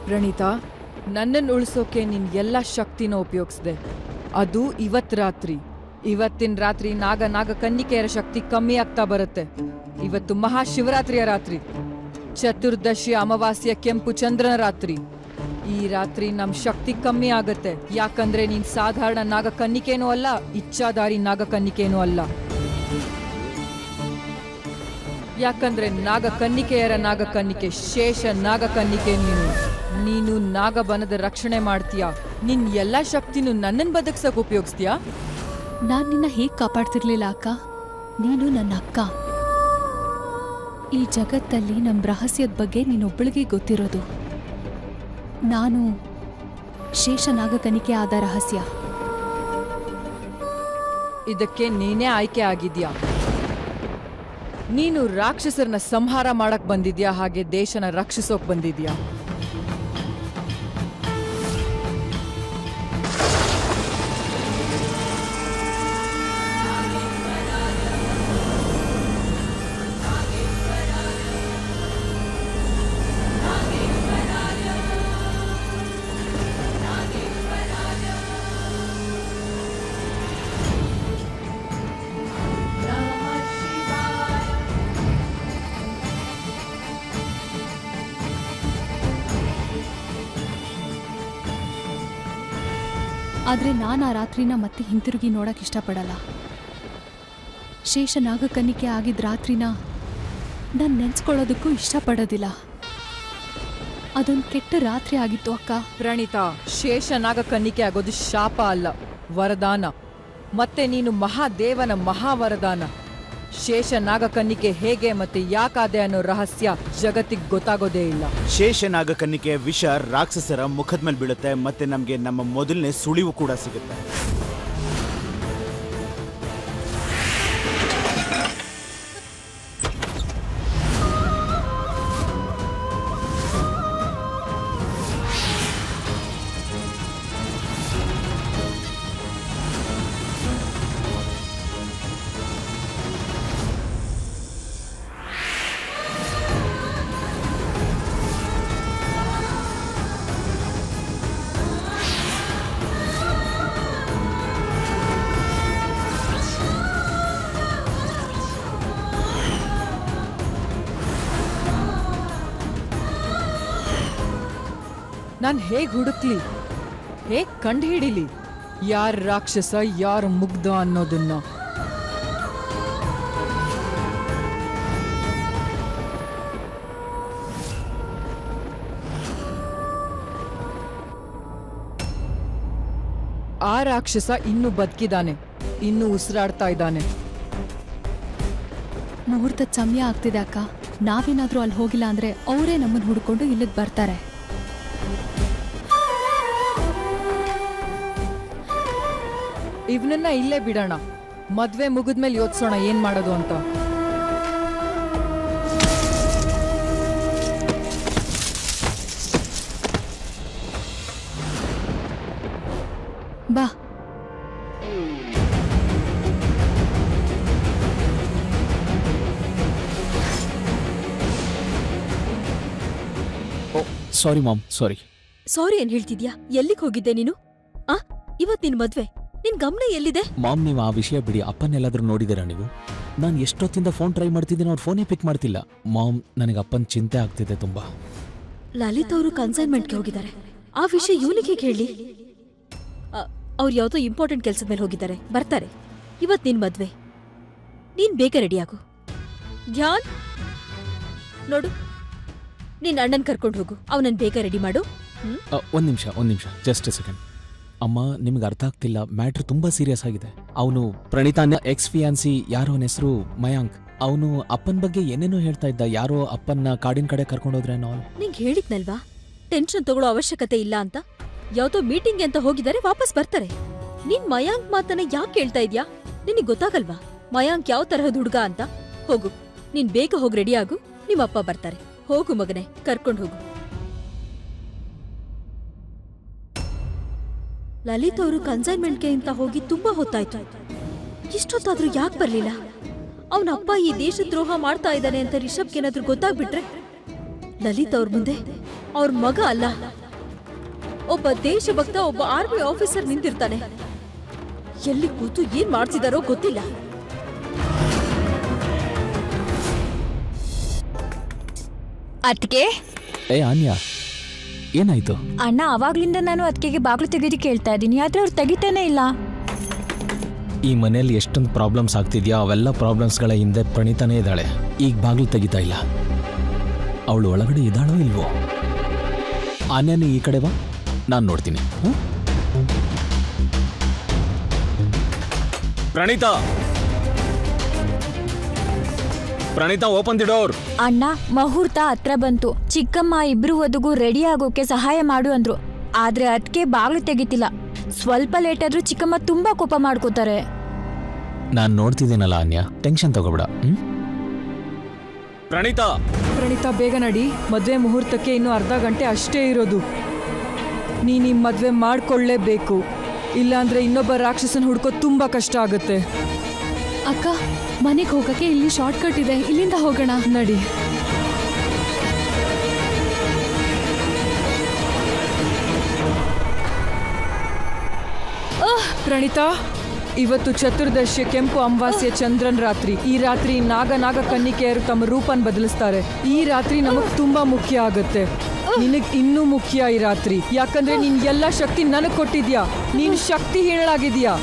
ಪ್ರಣೀತಾ ನನ್ನನ್ನು ಉಳಿಸೋಕೆ ನಿನ್ ಎಲ್ಲ ಶಕ್ತಿನ ಉಪಯೋಗಿಸ್ದೆ ಅದು ಇವತ್ ರಾತ್ರಿ ಇವತ್ತಿನ ರಾತ್ರಿ ನಾಗ ನಾಗ ಕನ್ನಿಕೆಯರ ಶಕ್ತಿ ಕಮ್ಮಿ ಆಗ್ತಾ ಬರುತ್ತೆ ಇವತ್ತು ಮಹಾಶಿವರಾತ್ರಿಯ ರಾತ್ರಿ ಚತುರ್ದಶಿ ಅಮಾವಾಸ್ಯ ಕೆಂಪು ಚಂದ್ರನ ರಾತ್ರಿ ಈ ರಾತ್ರಿ ನಮ್ ಶಕ್ತಿ ಕಮ್ಮಿ ಆಗತ್ತೆ ಯಾಕಂದ್ರೆ ನೀನ್ ಸಾಧಾರಣ ನಾಗ ಕನ್ನಿಕೇನೂ ಅಲ್ಲ ಇಚ್ಛಾಧಾರಿ ನಾಗ ಕನ್ನಿಕೇನೂ ಅಲ್ಲ ಯಾಕಂದ್ರೆ ನಾಗ ಕನ್ನಿಕೆಯರ ನಾಗ ಕನ್ನಿಕೆ ಶೇಷ ನಾಗ ಕನ್ನಿಕೆ ನೀನು ನೀನು ನಾಗಬನದ ರಕ್ಷಣೆ ಮಾಡ್ತೀಯಾ ನಿನ್ ಎಲ್ಲಾ ಶಕ್ತಿನೂ ನನ್ನನ್ ಬದುಕ್ಸಕ್ ಉಪಯೋಗಿಸ್ತೀಯಾ ನಾನ್ ನಿನ್ನ ಹೇಗ್ ಕಾಪಾಡ್ತಿರ್ಲಿಲ್ಲ ಅಕ್ಕ ನೀನು ನನ್ನ ಅಕ್ಕ ಈ ಜಗತ್ತಲ್ಲಿ ನಮ್ ರಹಸ್ಯದ ಬಗ್ಗೆ ನೀನೊಬ್ಬಳಿಗೆ ಗೊತ್ತಿರೋದು ನಾನು ಶೇಷನಾಗಕನಿಕೆ ಆದ ರಹಸ್ಯ ಇದಕ್ಕೆ ನೀನೇ ಆಯ್ಕೆ ಆಗಿದ್ಯಾ ನೀನು ರಾಕ್ಷಸರನ್ನ ಸಂಹಾರ ಮಾಡಕ್ ಬಂದಿದ್ಯಾ ಹಾಗೆ ದೇಶನ ರಕ್ಷಿಸೋಕ್ ಬಂದಿದ್ಯಾ ಆದ್ರೆ ನಾನು ಆ ರಾತ್ರಿನ ಮತ್ತೆ ಹಿಂತಿರುಗಿ ನೋಡಕ್ ಇಷ್ಟಪಡಲ್ಲ ಶೇಷನಾಗಕನ್ನಿಕೆ ಆಗಿದ್ದ ರಾತ್ರಿನ ನಾನು ನೆನ್ಸ್ಕೊಳ್ಳೋದಕ್ಕೂ ಇಷ್ಟಪಡೋದಿಲ್ಲ ಅದೊಂದು ಕೆಟ್ಟ ರಾತ್ರಿ ಆಗಿತ್ತು ಅಕ್ಕ ಪ್ರಣೀತಾ ಶೇಷನಾಗ ಕನ್ನಿಕೆ ಆಗೋದು ಶಾಪ ಅಲ್ಲ ವರದಾನ ಮತ್ತೆ ನೀನು ಮಹಾದೇವನ ಮಹಾವರದಾನ ಶೇಷನಾಗ ಕನ್ನಿಕೆ ಹೇಗೆ ಮತ್ತೆ ಯಾಕಾದೆ ಅನ್ನೋ ರಹಸ್ಯ ಜಗತ್ತಿಗೆ ಗೊತ್ತಾಗೋದೇ ಇಲ್ಲ ಶೇಷನಾಗ ಕನ್ನಿಕೆಯ ವಿಷ ರಾಕ್ಷಸರ ಮುಖದ ಮೇಲೆ ಬೀಳುತ್ತೆ ಮತ್ತೆ ನಮಗೆ ನಮ್ಮ ಮೊದಲನೇ ಸುಳಿವು ಕೂಡ ಸಿಗುತ್ತೆ ನಾನ್ ಹೇಗ್ ಹುಡುಕ್ಲಿ ಹೇಗ್ ಕಂಡು ಹಿಡಿಲಿ ಯಾರ್ ರಾಕ್ಷಸ ಯಾರ್ ಮುಗ್ಧ ಅನ್ನೋದನ್ನ ಆ ರಾಕ್ಷಸ ಇನ್ನೂ ಬದುಕಿದಾನೆ ಇನ್ನೂ ಉಸಿರಾಡ್ತಾ ಇದ್ದಾನೆ ಮುಹೂರ್ತದ ಸಮಯ ಆಗ್ತಿದೆ ಅಕ್ಕ ನಾವೇನಾದ್ರೂ ಅಲ್ಲಿ ಹೋಗಿಲ್ಲ ಅಂದ್ರೆ ಅವರೇ ನಮ್ಮನ್ನ ಹುಡ್ಕೊಂಡು ಇಲ್ಲಿಗೆ ಬರ್ತಾರೆ ಇವನನ್ನ ಇಲ್ಲೇ ಬಿಡೋಣ ಮದ್ವೆ ಮುಗಿದ್ಮೇಲೆ ಯೋಚಿಸೋಣ ಏನ್ ಮಾಡೋದು ಅಂತ ಬಾ ಓ ಸಾರಿ ಮಾಮ್ ಸಾರಿ ಸಾರಿ ಏನ್ ಹೇಳ್ತಿದ್ಯಾ ಎಲ್ಲಿಗ್ ಹೋಗಿದ್ದೆ ನೀನು ಆ ಇವತ್ ನಿನ್ ಮದ್ವೆ ನಿನ್ ಗಮನ ಎಲ್ಲಿದೆ ಮಾಮ್ ನೀವು ಆ ವಿಷಯ ಬಿಡಿ ಅಪ್ಪನ್ನೆಲ್ಲಾದ್ರೂ ನೋಡಿದ್ದೀರಾ ನೀವು ನಾನು ಎಷ್ಟೊತ್ತಿಂದ ಫೋನ್ ಟ್ರೈ ಮಾಡ್ತಿದ್ದೀನಿ ಅವ್ರು ಫೋನೇ ಪಿಕ್ ಮಾಡ್ತಿಲ್ಲ ಮಾಮ್ ನನಗೆ ಅಪ್ಪನ ಚಿಂತೆ ಆಗ್ತಿದೆ ತುಂಬಾ ಲಲಿತ್ ಅವರು ಕನ್ಸೈನ್ಮೆಂಟ್ಗೆ ಹೋಗಿದ್ದಾರೆ ಆ ವಿಷಯ ಇವನಿಗೆ ಹೇಳಿ ಅವ್ರು ಯಾವ್ದೋ ಇಂಪಾರ್ಟೆಂಟ್ ಕೆಲ್ಸದ ಮೇಲೆ ಹೋಗಿದ್ದಾರೆ ಬರ್ತಾರೆ ಇವತ್ ನಿನ್ ಮದ್ವೆ ನೀನ್ ಬೇಗ ರೆಡಿ ಆಗು ಧ್ಯಾನ್ ನೋಡು ನಿನ್ ಅಣ್ಣನ್ ಕರ್ಕೊಂಡು ಹೋಗು ಅವನನ್ನ ಬೇಗ ರೆಡಿ ಮಾಡು ಹ್ಮ್ ಅ, ಒಂದ್ ನಿಮಿಷ ಒಂದ್ ನಿಮಿಷ ಜಸ್ಟ್ ಸೆಕೆಂಡ್ ಅಮ್ಮ ನಿಮ್ಗೆ ಅರ್ಥ ಆಗ್ತಿಲ್ಲ ಮ್ಯಾಟ್ರ್ ತುಂಬಾ ಸೀರಿಯಸ್ ಆಗಿದೆ ಅವನು ಪ್ರಣೀತಾನ ಎಕ್ಸ್ ಫಿಯಾನ್ಸಿ ಯಾರೋ ಅವನ ಹೆಸರು ಮಯಾಂಕ್ ಅವನು ಅಪ್ಪನ ಬಗ್ಗೆ ಏನೇನೋ ಹೇಳ್ತಾ ಇದ್ದ ಯಾರೋ ಅಪ್ಪನ್ನ ಕಾಡಿನ ಕಡೆ ಕರ್ಕೊಂಡೋದ್ರೆ ನಾಲ್ ನಿಂಗ್ ಹೇಳಿದ್ನಲ್ವಾ ಟೆನ್ಷನ್ ತಗೊಳ್ಳೋ ಅವಶ್ಯಕತೆ ಇಲ್ಲ ಅಂತ ಯಾವ್ದೋ ಮೀಟಿಂಗ್ ಅಂತ ಹೋಗಿದ್ದಾರೆ ವಾಪಸ್ ಬರ್ತಾರೆ ನೀನ್ ಮಯಾಂಕ್ ಮಾತನ್ನ ಯಾಕೆ ಕೇಳ್ತಾ ಇದ್ಯಾ ನಿನಗ್ ಗೊತ್ತಾಗಲ್ವಾ ಮಯಾಂಕ್ ಯಾವ ತರಹದ ಹುಡ್ಗ ಅಂತ ಹೋಗು ನೀನ್ ಬೇಗ ಹೋಗಿ ರೆಡಿ ಆಗು ನಿಮ್ಮಪ್ಪ ಬರ್ತಾರೆ ಹೋಗು ಮಗನೆ ಕರ್ಕೊಂಡ್ ಹೋಗು ಲಲಿತ್ ಅವರು ಕನ್ಸೈನ್ಮೆಂಟ್ಗೆ ಅಂತ ಹೋಗಿ ತುಂಬಾ ಹೊತ್ತಾಯ್ತು ಇಷ್ಟೊತ್ತಾದ್ರೂ ಯಾಕೆ ಬರ್ಲಿಲ್ಲ ಅವನಪ್ಪ ಈ ದೇಶ ದ್ರೋಹ ಮಾಡ್ತಾ ಇದ್ದಾನೆ ಅಂತ ರಿಷಬ್ಗೆ ಏನಾದ್ರೂ ಗೊತ್ತಾಗ್ಬಿಟ್ರೆ ಲಲಿತ್ ಅವ್ರ ಮುಂದೆ ಅವ್ರ ಮಗ ಅಲ್ಲ ಒಬ್ಬ ದೇಶಭಕ್ತ ಒಬ್ಬ ಆರ್ಮಿ ಆಫೀಸರ್ ನಿಂತಿರ್ತಾನೆ ಎಲ್ಲಿ ಕೂತು ಏನ್ ಮಾಡ್ತಿದಾರೋ ಗೊತ್ತಿಲ್ಲ ಅದ್ಕೆ ಏ ಆನ್ಯಾ ಏನಾಯ್ತು ಅಣ್ಣ ಅವಾಗ್ಲಿಂದ ನಾನು ಅದಕ್ಕೆ ಬಾಗ್ಲು ತೆಗೀರಿ ಕೇಳ್ತಾ ಇದ್ದೀನಿ ಆದ್ರೆ ಅವ್ರು ತೆಗಿತಾನೆ ಇಲ್ಲ ಈ ಮನೆಯಲ್ಲಿ ಎಷ್ಟೊಂದು ಪ್ರಾಬ್ಲಮ್ಸ್ ಆಗ್ತಿದ್ಯಾ ಅವೆಲ್ಲ ಪ್ರಾಬ್ಲಮ್ಸ್ಗಳ ಹಿಂದೆ ಪ್ರಣೀತಾನೇ ಇದ್ದಾಳೆ ಈಗ ಬಾಗಿಲು ತೆಗಿತಾ ಇಲ್ಲ ಅವಳು ಒಳಗಡೆ ಇದ್ದಾಳೋ ಇಲ್ವೋ ಆನ್ಯಾನು ಈ ಕಡೆ ಬಾ ನಾನು ನೋಡ್ತೀನಿ ಹ್ಮ್? Praneetha Praneetha open the door ಅಣ್ಣ ಮುಹೂರ್ತ ಹತ್ರ ಬಂತು ಚಿಕ್ಕಮ್ಮ ಇಬ್ರು ವಧುಗೂ ರೆಡಿ ಆಗೋಕೆ ಸಹಾಯ ಮಾಡು ಅಂದ್ರು ಆದ್ರೆ ಅದಕ್ಕೆ ಬಾಗ್ಲು ತೆಗಿತಿಲ್ಲ ಸ್ವಲ್ಪ ಲೇಟ್ ಆದ್ರೂ ಚಿಕ್ಕಮ್ಮ ತುಂಬಾ ಕೋಪ ಮಾಡ್ಕೋತಾರೆ ನಾನು ನೋಡ್ತಿದ್ದೀನಲ್ಲ ಆನ್ಯಾ ಟೆನ್ಷನ್ ತಗೋಬೇಡ ಹ್ಮ್ ಪ್ರಣೀತಾ ಪ್ರಣೀತಾ ಬೇಗ ನಡಿ ಮದುವೆ ಮುಹೂರ್ತಕ್ಕೆ ಇನ್ನು ಅರ್ಧ ಗಂಟೆ ಅಷ್ಟೇ ಇರೋದು ನೀನು ಈ ಮದುವೆ ಮಾಡ್ಕೊಳ್ಳೇಬೇಕು ಇಲ್ಲಾಂದ್ರೆ ಇನ್ನೊಬ್ಬ ರಾಕ್ಷಸನ ಹುಡ್ಕೋದು ತುಂಬಾ ಕಷ್ಟ ಆಗುತ್ತೆ ಅಕ್ಕ ಮನೆಗೆ ಹೋಗಕ್ಕೆ ಇಲ್ಲಿ ಶಾರ್ಟ್ ಕಟ್ ಇದೆ ಇಲ್ಲಿಂದ ಹೋಗೋಣ ನಡಿ ಪ್ರಣೀತಾ ಇವತ್ತು ಚತುರ್ದಶಿ ಕೆಂಪು ಅಮಾವಾಸ್ಯೆ ಚಂದ್ರನ್ ರಾತ್ರಿ ಈ ರಾತ್ರಿ ನಾಗ ನಾಗ ಕನ್ನಿಕೆಯರು ತಮ್ಮ ರೂಪನ್ ಬದಲಿಸ್ತಾರೆ ಈ ರಾತ್ರಿ ನಮಗ್ ತುಂಬಾ ಮುಖ್ಯ ಆಗುತ್ತೆ ನಿನಗ್ ಇನ್ನೂ ಮುಖ್ಯ ಈ ರಾತ್ರಿ ಯಾಕಂದ್ರೆ ನೀನ್ ಎಲ್ಲ ಶಕ್ತಿ ನನಗ್ ಕೊಟ್ಟಿದ್ಯಾ ನೀನ್ ಶಕ್ತಿ ಹೇಳಲಾಗಿದ್ಯಾ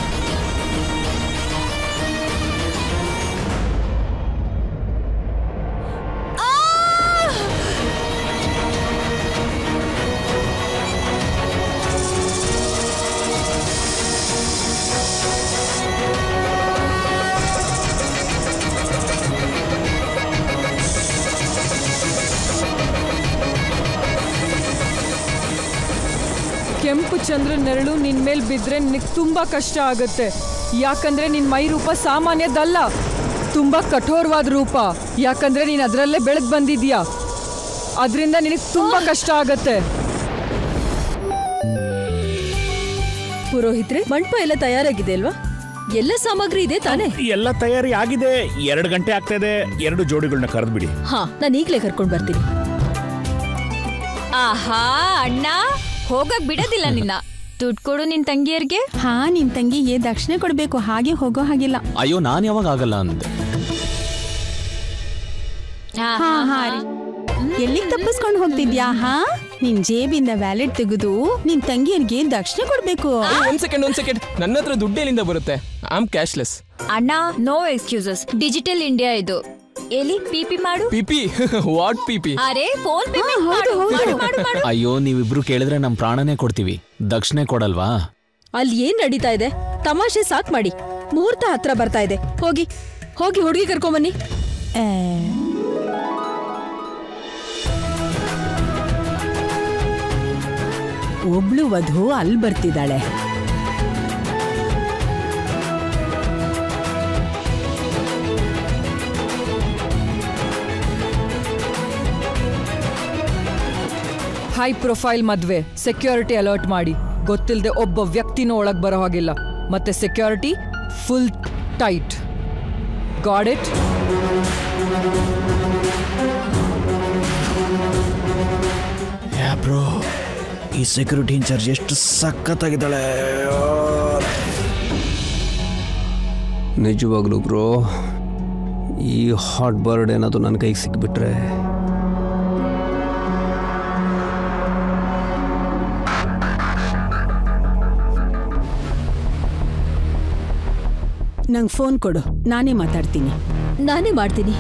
ಕೆಂಪು ಚಂದ್ರ ನೆರಳು ನಿನ್ ಮೇಲ್ ಬಿದ್ರೆ ನಿನಗೆ ತುಂಬಾ ಕಷ್ಟ ಆಗುತ್ತೆ ಯಾಕಂದ್ರೆ ನಿನ್ ಮೈ ರೂಪ ಸಾಮಾನ್ಯದಲ್ಲ ತುಂಬಾ ಕಠೋರವಾದ ರೂಪ ಯಾಕಂದ್ರೆ ನೀನ್ ಅದರಲ್ಲೇ ಬೆಳೆದ್ ಬಂದಿದ್ಯಾ ಅದರಿಂದ ನಿನಗೆ ತುಂಬಾ ಕಷ್ಟ ಆಗತ್ತೆ ಪುರೋಹಿತ್ರೆ ಮಂಟಪ ಎಲ್ಲ ತಯಾರಾಗಿದೆ ಅಲ್ವಾ ಎಲ್ಲ ಸಾಮಗ್ರಿ ಇದೆ ತಾನೇ ಎಲ್ಲ ತಯಾರಿ ಆಗಿದೆ ಎರಡು ಗಂಟೆ ಆಗ್ತಾ ಇದೆ ಎರಡು ಜೋಡಿಗಳನ್ನ ಕರೆದ್ಬಿಡಿ ಹಾ ನಾನು ಈಗ್ಲೇ ಕರ್ಕೊಂಡ್ ಬರ್ತೀನಿ ಆಹಾ ಅಣ್ಣ ಹೋಗಕ್ ಬಿಡೋದಿಲ್ಲ ನಿನ್ನ ದುಡ್ಡು ಕೊಡು ನಿನ್ ತಂಗಿಯರ್ಗೆ ಹಾ ನಿನ್ ತಂಗಿಗೆ ದಕ್ಷಿಣೆ ಕೊಡ್ಬೇಕು ಹಾಗೆ ಹೋಗೋ ಹಾಗಿಲ್ಲ ಅಯ್ಯೋ ನಾನು ಯಾವಾಗ ಆಗಲ್ಲ ಅಂದೆ ಹಾ ಹಾ ರೀ ಎಲ್ಲಿಗ್ ತಪ್ಪಿಸ್ಕೊಂಡು ಹೋಗ್ತಿದ್ಯಾ ಹಾ ನಿನ್ ಜೇಬಿಂದ ವ್ಯಾಲೆಟ್ ತೆಗೆದು ನಿನ್ ತಂಗಿಯರ್ಗೆ ದಕ್ಷಿಣೆ ಕೊಡ್ಬೇಕು ಒಂದ್ ಸೆಕೆಂಡ್ ಒಂದ್ ಸೆಕೆಂಡ್ ನನ್ನ ಹತ್ರ ದುಡ್ಡು ಎಲ್ಲಿಂದ ಬರುತ್ತೆ ಐ ಆಮ್ ಕ್ಯಾಶ್ಲೆಸ್ ಅಣ್ಣ ನೋ ಎಕ್ಸ್ಕ್ಯೂಸಸ್ ಡಿಜಿಟಲ್ ಇಂಡಿಯಾ ಇದು ಎಲ್ಲಿ ಪಿಪಿ ಮಾಡು ಪಿಪಿ ವಾಟ್ ಪಿಪಿ ಅರೆ ಫೋನ್ ಪೇಮೆಂಟ್ ಮಾಡು ಮಾಡು ಮಾಡು ಮಾಡು ಅಯ್ಯೋ ನೀವಿಬ್ರು ಕೇಳಿದ್ರೆ ನಮ್ಮ ಪ್ರಾಣನೇ ಕೊಡ್ತೀವಿ ದಕ್ಷಿಣೆ ಕೊಡಲ್ವಾ ಅಲ್ಲಿ ಏನ್ ನಡೀತಾ ಇದೆ ತಮಾಷೆ ಸಾಕ್ ಮಾಡಿ ಮುಹೂರ್ತ ಹತ್ರ ಬರ್ತಾ ಇದೆ ಹೋಗಿ ಹೋಗಿ ಹುಡುಗಿ ಕರ್ಕೊಂಬನ್ನಿ ಏ, ಒಬ್ಳು ವಧು ಅಲ್ಲಿ ಬರ್ತಿದ್ದಾಳೆ ಹೈ ಪ್ರೊಫೈಲ್ ಮದ್ವೆ ಸೆಕ್ಯೂರಿಟಿ ಅಲರ್ಟ್ ಮಾಡಿ ಗೊತ್ತಿಲ್ಲದೆ ಒಬ್ಬ ವ್ಯಕ್ತಿನೂ ಒಳಗ್ ಬರೋ ಹಾಗಿಲ್ಲ ಮತ್ತೆ security full tight got it ya bro ಈ ಸೆಕ್ಯೂರಿಟಿ ಇನ್ಚಾರ್ಜ್ ಎಷ್ಟು ಸಖತ್ತಾಗಿದ್ದಾಳೆ ನಿಜವಾಗ್ಲೂ ಬ್ರೋ ಈ ಹಾಟ್ ಬರ್ಡ್ ಏನಾದ್ರು ನನ್ನ ಕೈಗೆ ಸಿಕ್ಬಿಟ್ರೆ ನಂಗೆ ಫೋನ್ ಕೊಡು ನಾನೇ ಮಾತಾಡ್ತೀನಿ ನಾನೇ ಮಾಡ್ತೀನಿ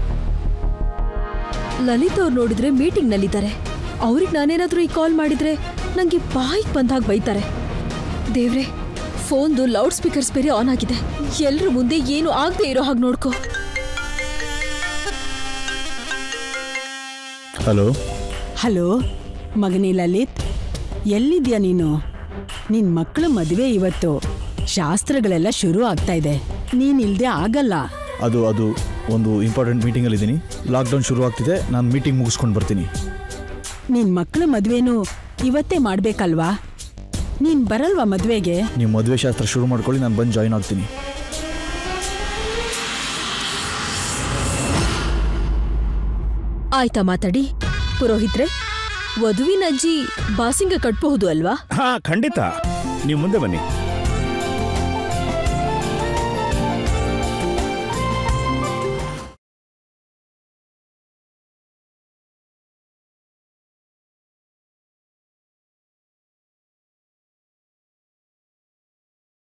ಲಲಿತ್ ಅವ್ರು ನೋಡಿದ್ರೆ ಮೀಟಿಂಗ್ ನಲ್ಲಿದ್ದಾರೆ ಅವ್ರಿಗೆ ನಾನೇನಾದ್ರೂ ಈ ಕಾಲ್ ಮಾಡಿದ್ರೆ ನಂಗೆ ಬಾಯಿಗೆ ಬಂದಾಗ ಬೈತಾರೆ ದೇವ್ರೆ ಫೋನ್ದು ಲೌಡ್ ಸ್ಪೀಕರ್ಸ್ ಬೇರೆ ಆನ್ ಆಗಿದೆ ಎಲ್ರ ಮುಂದೆ ಏನು ಆಗದೆ ಇರೋ ಹಾಗೆ ನೋಡ್ಕೋ ಹಲೋ ಹಲೋ ಮಗನೇ ಲಲಿತ್ ಎಲ್ಲಿದ್ಯಾ ನೀನು ನಿನ್ ಮಕ್ಕಳ ಮದುವೆ ಇವತ್ತು ಶಾಸ್ತ್ರಗಳೆಲ್ಲ ಶುರು ಆಗ್ತಾ ಇದೆ ನೀನ್ ಇಲ್ದೆ ಆಗಲ್ಲ ಅದು ಅದು ಒಂದು ಇಂಪಾರ್ಟೆಂಟ್ ಮೀಟಿಂಗಲ್ಲಿ ಇದ್ದೀನಿ ಲಾಕ್ಡೌನ್ ಶುರು ಆಗ್ತಿದೆ ನಾನು ಮೀಟಿಂಗ್ ಮುಗಿಸ್ಕೊಂಡು ಬರ್ತೀನಿ ನಿನ್ ಮಕ್ಕಳ ಮದ್ವೆನೂ ಇವತ್ತೇ ಮಾಡ್ಬೇಕಲ್ವಾ ನೀನ್ ಬರಲ್ವಾ ಮದ್ವೆಗೆ ನೀವು ಮದುವೆ ಶಾಸ್ತ್ರ ಶುರು ಮಾಡ್ಕೊಳ್ಳಿ ನಾನು ಬಂದು ಜಾಯ್ನ್ ಆಗ್ತೀನಿ ಆಯ್ತಾ ಮಾತಾಡಿ ಪುರೋಹಿತ್ರೆ ವಧುವಿನ ಅಜ್ಜಿ ಬಾಸಿಂಗ ಕಟ್ಬಹುದು ಅಲ್ವಾ ಹಾ ಖಂಡಿತ ನೀವು ಮುಂದೆ ಬನ್ನಿ